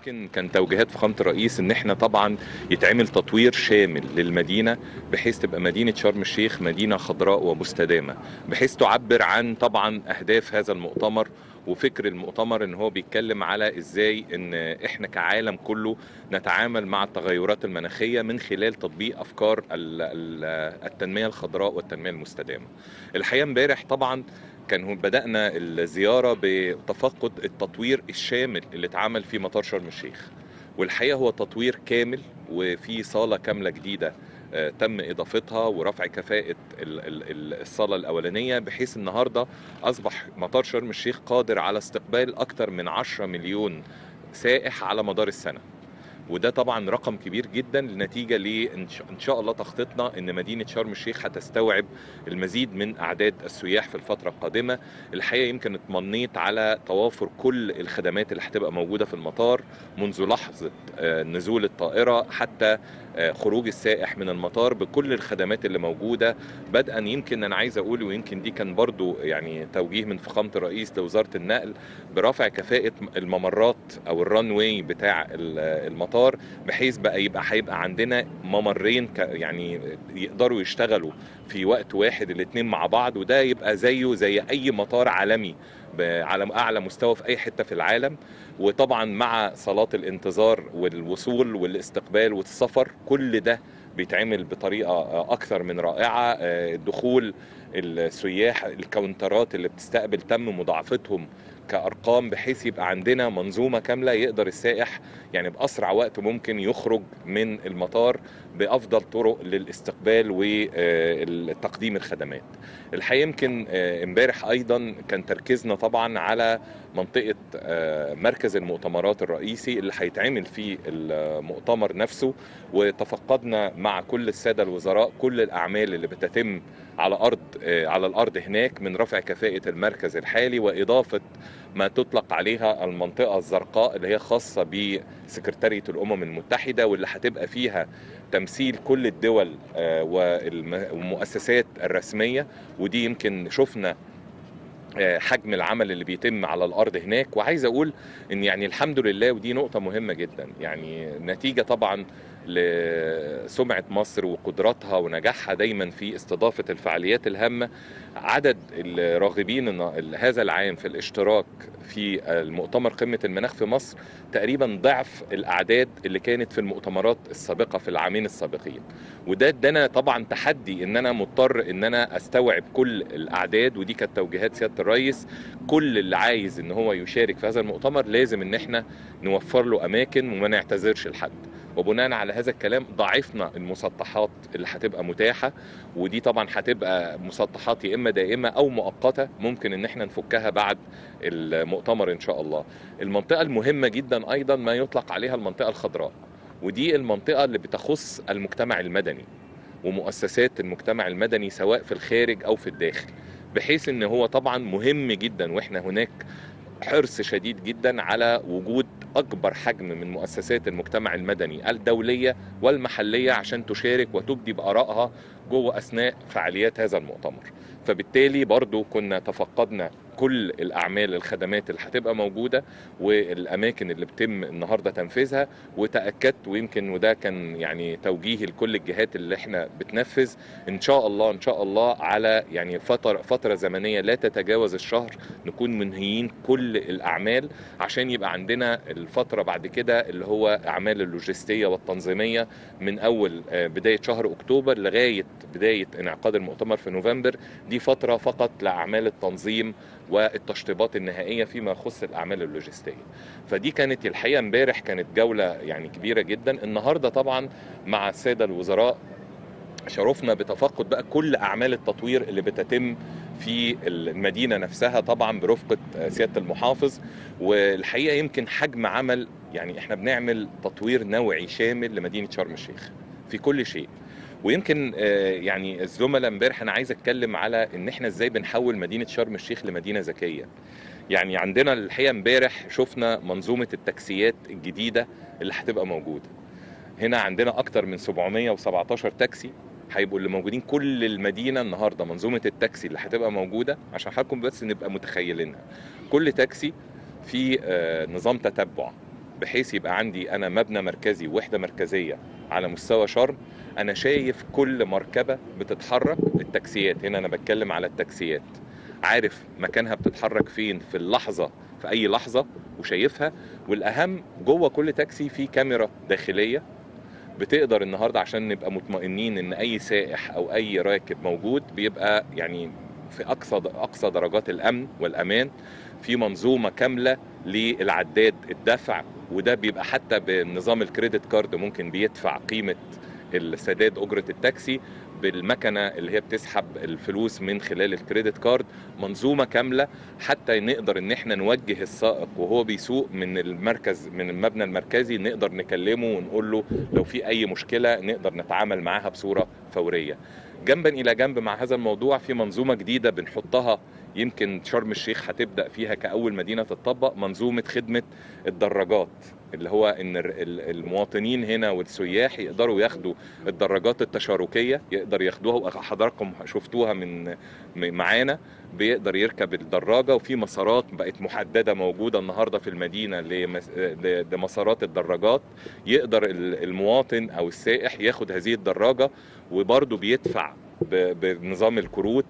يمكن كان توجيهات فخامه الرئيس ان احنا طبعا يتعمل تطوير شامل للمدينه بحيث تبقى مدينه شرم الشيخ مدينه خضراء ومستدامه بحيث تعبر عن طبعا اهداف هذا المؤتمر وفكر المؤتمر ان هو بيتكلم على ازاي ان احنا كعالم كله نتعامل مع التغيرات المناخيه من خلال تطبيق افكار ال- ال- التنميه الخضراء والتنميه المستدامه. الحقيقه امبارح طبعا كان بدانا الزياره بتفقد التطوير الشامل اللي اتعمل في مطار شرم الشيخ. والحقيقه هو تطوير كامل وفي صاله كامله جديده آه، تم اضافتها ورفع كفاءه ال- ال- ال- الصاله الاولانيه بحيث النهارده اصبح مطار شرم الشيخ قادر على استقبال اكثر من 10 مليون سائح على مدار السنه وده طبعا رقم كبير جدا نتيجه لان شاء- إن شاء الله تخطيطنا ان مدينه شرم الشيخ هتستوعب المزيد من اعداد السياح في الفتره القادمه الحقيقه يمكن اطمنيت على توافر كل الخدمات اللي هتبقى موجوده في المطار منذ لحظه آه، نزول الطائره حتى آه، خروج السائح من المطار بكل الخدمات اللي موجوده بدءا يمكن انا عايز اقول ويمكن دي كان برضو يعني توجيه من فخامه الرئيس لوزاره النقل برفع كفاءه الممرات او الران واي بتاع ال- المطار بحيث بقى يبقى هيبقى عندنا ممرين ك- يعني يقدروا يشتغلوا في وقت واحد الاثنين مع بعض وده يبقى زيه زي اي مطار عالمي ب- على اعلى مستوى في اي حته في العالم وطبعا مع صالات الانتظار والوصول والاستقبال والسفر كل ده بيتعمل بطريقه اكثر من رائعه آه، دخول السياح الكاونترات اللي بتستقبل تم مضاعفتهم كارقام بحيث يبقى عندنا منظومه كامله يقدر السائح يعني باسرع وقت ممكن يخرج من المطار بافضل طرق للاستقبال وتقديم الخدمات. الحقيقه يمكن آه، امبارح ايضا كان تركيزنا طبعا على منطقه آه، مركز المؤتمرات الرئيسي اللي هيتعمل فيه المؤتمر نفسه وتفقدنا مع كل الساده الوزراء كل الاعمال اللي بتتم على ارض آه، على الارض هناك من رفع كفاءه المركز الحالي واضافه ما تطلق عليها المنطقه الزرقاء اللي هي خاصه بسكرتاريه الامم المتحده واللي هتبقى فيها تمثيل كل الدول آه، والم- والمؤسسات الرسميه ودي يمكن شفنا آه، حجم العمل اللي بيتم على الارض هناك وعايز اقول ان يعني الحمد لله ودي نقطه مهمه جدا يعني نتيجه طبعا لسمعه مصر وقدراتها ونجاحها دايما في استضافه الفعاليات الهامه عدد الراغبين إن هذا العام في الاشتراك في المؤتمر قمه المناخ في مصر تقريبا ضعف الاعداد اللي كانت في المؤتمرات السابقه في العامين السابقين وده ادانا طبعا تحدي ان انا مضطر ان انا استوعب كل الاعداد ودي كانت توجيهات سياده الرئيس كل اللي عايز ان هو يشارك في هذا المؤتمر لازم ان احنا نوفر له اماكن وما نعتذرش لحد وبناء على هذا الكلام ضاعفنا المسطحات اللي هتبقى متاحه ودي طبعا هتبقى مسطحات يا اما دائمه او مؤقته ممكن ان احنا نفكها بعد المؤتمر ان شاء الله. المنطقه المهمه جدا ايضا ما يطلق عليها المنطقه الخضراء ودي المنطقه اللي بتخص المجتمع المدني ومؤسسات المجتمع المدني سواء في الخارج او في الداخل بحيث ان هو طبعا مهم جدا واحنا هناك حرص شديد جدا على وجود اكبر حجم من مؤسسات المجتمع المدني الدوليه والمحليه عشان تشارك وتبدي بارائها جوه اثناء فعاليات هذا المؤتمر فبالتالي برضو كنا تفقدنا كل الاعمال الخدمات اللي هتبقى موجوده والاماكن اللي بتم النهارده تنفيذها وتاكدت ويمكن وده كان يعني توجيهي لكل الجهات اللي احنا بتنفذ ان شاء الله ان شاء الله على يعني فتره فتره زمنيه لا تتجاوز الشهر نكون منهيين كل الاعمال عشان يبقى عندنا الفتره بعد كده اللي هو اعمال اللوجستيه والتنظيميه من اول آه، بدايه شهر اكتوبر لغايه بدايه انعقاد المؤتمر في نوفمبر دي فتره فقط لاعمال التنظيم والتشطيبات النهائيه فيما يخص الاعمال اللوجستيه فدي كانت الحقيقه امبارح كانت جوله يعني كبيره جدا النهارده طبعا مع الساده الوزراء شرفنا بتفقد بقى كل اعمال التطوير اللي بتتم في المدينه نفسها طبعا برفقه سياده المحافظ والحقيقه يمكن حجم عمل يعني احنا بنعمل تطوير نوعي شامل لمدينه شرم الشيخ في كل شيء ويمكن آه، يعني الزملاء امبارح انا عايز اتكلم على ان احنا ازاي بنحول مدينه شرم الشيخ لمدينه ذكيه يعني عندنا الحقيقه امبارح شفنا منظومه التاكسيات الجديده اللي هتبقى موجوده هنا عندنا اكتر من 717 تاكسي هيبقوا اللي موجودين كل المدينه النهارده منظومه التاكسي اللي هتبقى موجوده عشان حضراتكم بس نبقى متخيلينها كل تاكسي في آه، نظام تتبع بحيث يبقى عندي انا مبنى مركزي وحده مركزيه على مستوى شرم انا شايف كل مركبه بتتحرك التاكسيات هنا انا بتكلم على التاكسيات عارف مكانها بتتحرك فين في اللحظه في اي لحظه وشايفها والاهم جوه كل تاكسي في كاميرا داخليه بتقدر النهارده عشان نبقى مطمئنين ان اي سائح او اي راكب موجود بيبقى يعني في اقصى اقصى درجات الامن والامان في منظومه كامله للعداد الدفع وده بيبقى حتى بنظام الكريدت كارد ممكن بيدفع قيمه السداد اجره التاكسي بالمكنه اللي هي بتسحب الفلوس من خلال الكريدت كارد منظومه كامله حتى نقدر ان احنا نوجه السائق وهو بيسوق من المركز من المبنى المركزي نقدر نكلمه ونقول له لو في اي مشكله نقدر نتعامل معاها بصوره فوريه جنبا الى جنب مع هذا الموضوع في منظومه جديده بنحطها يمكن شرم الشيخ هتبدا فيها كاول مدينه تطبق منظومه خدمه الدراجات اللي هو ان المواطنين هنا والسياح يقدروا ياخدوا الدراجات التشاركيه يقدر ياخدوها وحضراتكم شفتوها من معانا بيقدر يركب الدراجه وفي مسارات بقت محدده موجوده النهارده في المدينه لمسارات الدراجات يقدر المواطن او السائح ياخد هذه الدراجه وبرضه بيدفع بنظام الكروت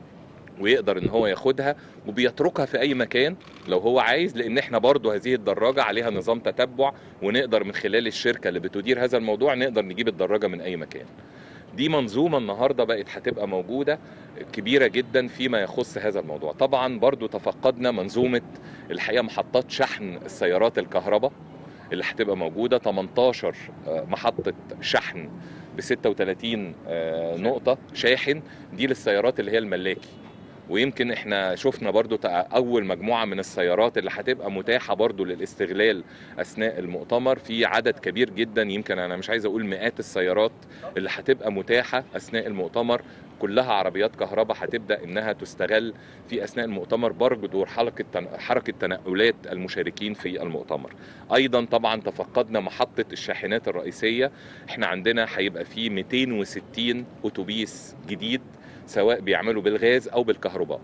ويقدر ان هو ياخدها وبيتركها في اي مكان لو هو عايز لان احنا برضو هذه الدراجه عليها نظام تتبع ونقدر من خلال الشركه اللي بتدير هذا الموضوع نقدر نجيب الدراجه من اي مكان دي منظومه النهارده بقت هتبقى موجوده كبيره جدا فيما يخص هذا الموضوع طبعا برضو تفقدنا منظومه الحقيقه محطات شحن السيارات الكهرباء اللي هتبقى موجوده 18 محطه شحن ب 36 نقطه شاحن دي للسيارات اللي هي الملاكي ويمكن احنا شفنا برضو اول مجموعة من السيارات اللي هتبقى متاحة برضو للاستغلال اثناء المؤتمر في عدد كبير جدا يمكن انا مش عايز اقول مئات السيارات اللي هتبقى متاحة اثناء المؤتمر كلها عربيات كهرباء هتبدا انها تستغل في اثناء المؤتمر برضو حركه حركه تنقلات المشاركين في المؤتمر. ايضا طبعا تفقدنا محطه الشاحنات الرئيسيه، احنا عندنا هيبقى في 260 اتوبيس جديد سواء بيعملوا بالغاز او بالكهرباء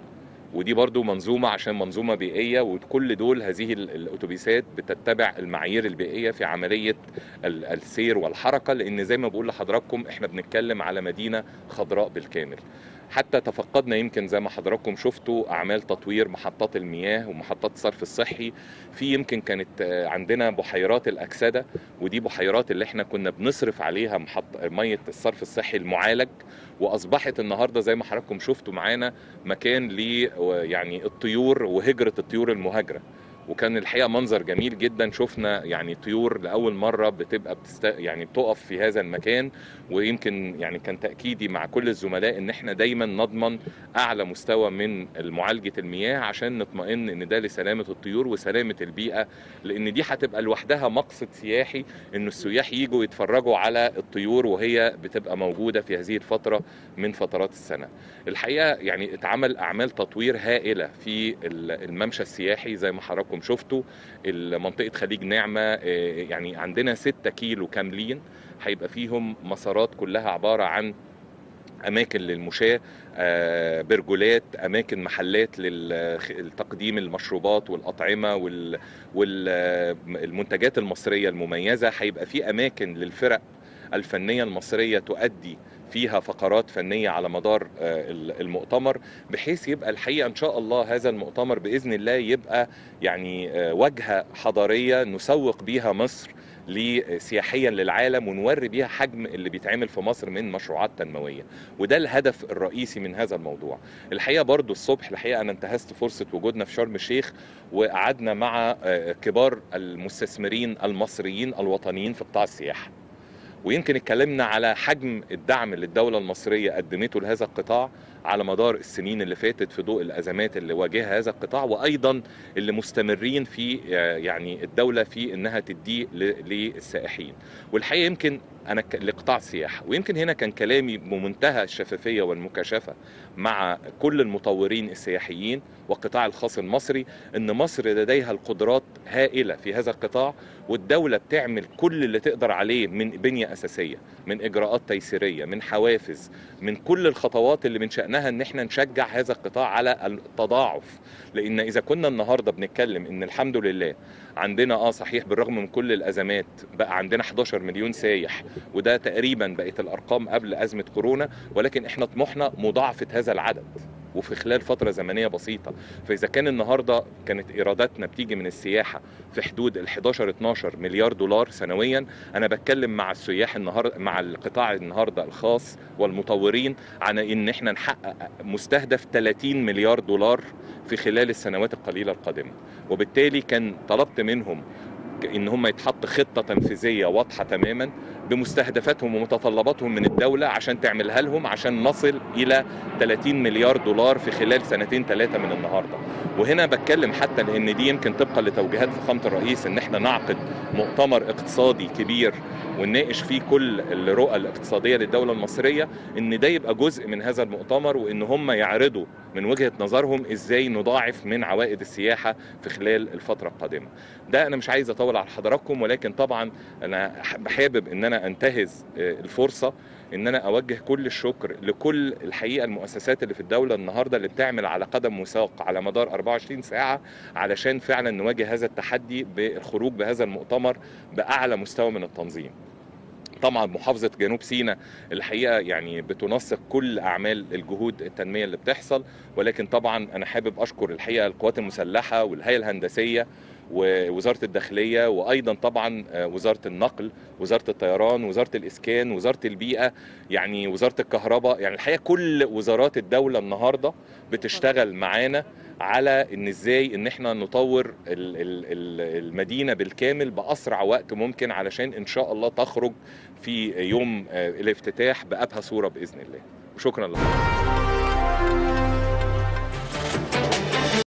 ودي برضو منظومة عشان منظومة بيئية وكل دول هذه الأتوبيسات بتتبع المعايير البيئية في عملية السير والحركة لأن زي ما بقول لحضراتكم احنا بنتكلم على مدينة خضراء بالكامل حتى تفقدنا يمكن زي ما حضراتكم شفتوا اعمال تطوير محطات المياه ومحطات الصرف الصحي في يمكن كانت عندنا بحيرات الاكسده ودي بحيرات اللي احنا كنا بنصرف عليها محط ميه الصرف الصحي المعالج واصبحت النهارده زي ما حضراتكم شفتوا معانا مكان ل يعني الطيور وهجره الطيور المهاجره وكان الحقيقه منظر جميل جدا شفنا يعني طيور لاول مره بتبقى بتست... يعني بتقف في هذا المكان ويمكن يعني كان تاكيدي مع كل الزملاء ان احنا دايما نضمن اعلى مستوى من معالجه المياه عشان نطمئن ان ده لسلامه الطيور وسلامه البيئه لان دي هتبقى لوحدها مقصد سياحي ان السياح يجوا يتفرجوا على الطيور وهي بتبقى موجوده في هذه الفتره من فترات السنه. الحقيقه يعني اتعمل اعمال تطوير هائله في الممشى السياحي زي ما حضراتكم حضراتكم شفتوا منطقه خليج نعمه يعني عندنا 6 كيلو كاملين هيبقى فيهم مسارات كلها عباره عن اماكن للمشاه برجولات اماكن محلات لتقديم المشروبات والاطعمه والمنتجات المصريه المميزه هيبقى في اماكن للفرق الفنيه المصريه تؤدي فيها فقرات فنيه على مدار المؤتمر بحيث يبقى الحقيقه ان شاء الله هذا المؤتمر باذن الله يبقى يعني وجهه حضاريه نسوق بيها مصر سياحيا للعالم ونوري بيها حجم اللي بيتعمل في مصر من مشروعات تنمويه وده الهدف الرئيسي من هذا الموضوع الحقيقه برضو الصبح الحقيقه انا انتهزت فرصه وجودنا في شرم الشيخ وقعدنا مع كبار المستثمرين المصريين الوطنيين في قطاع السياحه ويمكن اتكلمنا على حجم الدعم اللي الدولة المصرية قدمته لهذا القطاع على مدار السنين اللي فاتت في ضوء الأزمات اللي واجهها هذا القطاع وأيضا اللي مستمرين في يعني الدولة في إنها تديه للسائحين والحقيقة يمكن انا لقطاع السياحه ويمكن هنا كان كلامي بمنتهى الشفافيه والمكاشفه مع كل المطورين السياحيين والقطاع الخاص المصري ان مصر لديها القدرات هائله في هذا القطاع والدوله بتعمل كل اللي تقدر عليه من بنيه اساسيه من اجراءات تيسيريه من حوافز من كل الخطوات اللي من شانها شأنها ان احنا نشجع هذا القطاع على التضاعف لان اذا كنا النهارده بنتكلم ان الحمد لله عندنا اه صحيح بالرغم من كل الازمات بقى عندنا 11 مليون سايح وده تقريبا بقت الارقام قبل ازمه كورونا ولكن احنا طموحنا مضاعفه هذا العدد وفي خلال فتره زمنيه بسيطه فاذا كان النهارده كانت ايراداتنا بتيجي من السياحه في حدود ال 11 12 مليار دولار سنويا انا بتكلم مع السياح النهارده مع القطاع النهارده الخاص والمطورين عن ان احنا نحقق مستهدف 30 مليار دولار في خلال السنوات القليله القادمه وبالتالي كان طلبت منهم ان هم يتحط خطه تنفيذيه واضحه تماما بمستهدفاتهم ومتطلباتهم من الدوله عشان تعملها لهم عشان نصل الى 30 مليار دولار في خلال سنتين ثلاثه من النهارده وهنا بتكلم حتى لان دي يمكن طبقا لتوجيهات فخامه الرئيس ان احنا نعقد مؤتمر اقتصادي كبير ونناقش فيه كل الرؤى الاقتصاديه للدوله المصريه ان ده يبقى جزء من هذا المؤتمر وان هم يعرضوا من وجهه نظرهم ازاي نضاعف من عوائد السياحه في خلال الفتره القادمه. ده انا مش عايز اطول على حضراتكم ولكن طبعا انا حابب ان انا انتهز الفرصه ان انا اوجه كل الشكر لكل الحقيقه المؤسسات اللي في الدوله النهارده اللي بتعمل على قدم وساق على مدار 24 ساعه علشان فعلا نواجه هذا التحدي بالخروج بهذا المؤتمر باعلى مستوى من التنظيم. طبعا محافظه جنوب سيناء الحقيقه يعني بتنسق كل اعمال الجهود التنميه اللي بتحصل ولكن طبعا انا حابب اشكر الحقيقه القوات المسلحه والهيئه الهندسيه ووزاره الداخليه وايضا طبعا وزاره النقل وزاره الطيران وزاره الاسكان وزاره البيئه يعني وزاره الكهرباء يعني الحقيقه كل وزارات الدوله النهارده بتشتغل معانا على ان ازاي ان احنا نطور المدينه بالكامل باسرع وقت ممكن علشان ان شاء الله تخرج في يوم الافتتاح بابهى صوره باذن الله وشكرا لحضرتك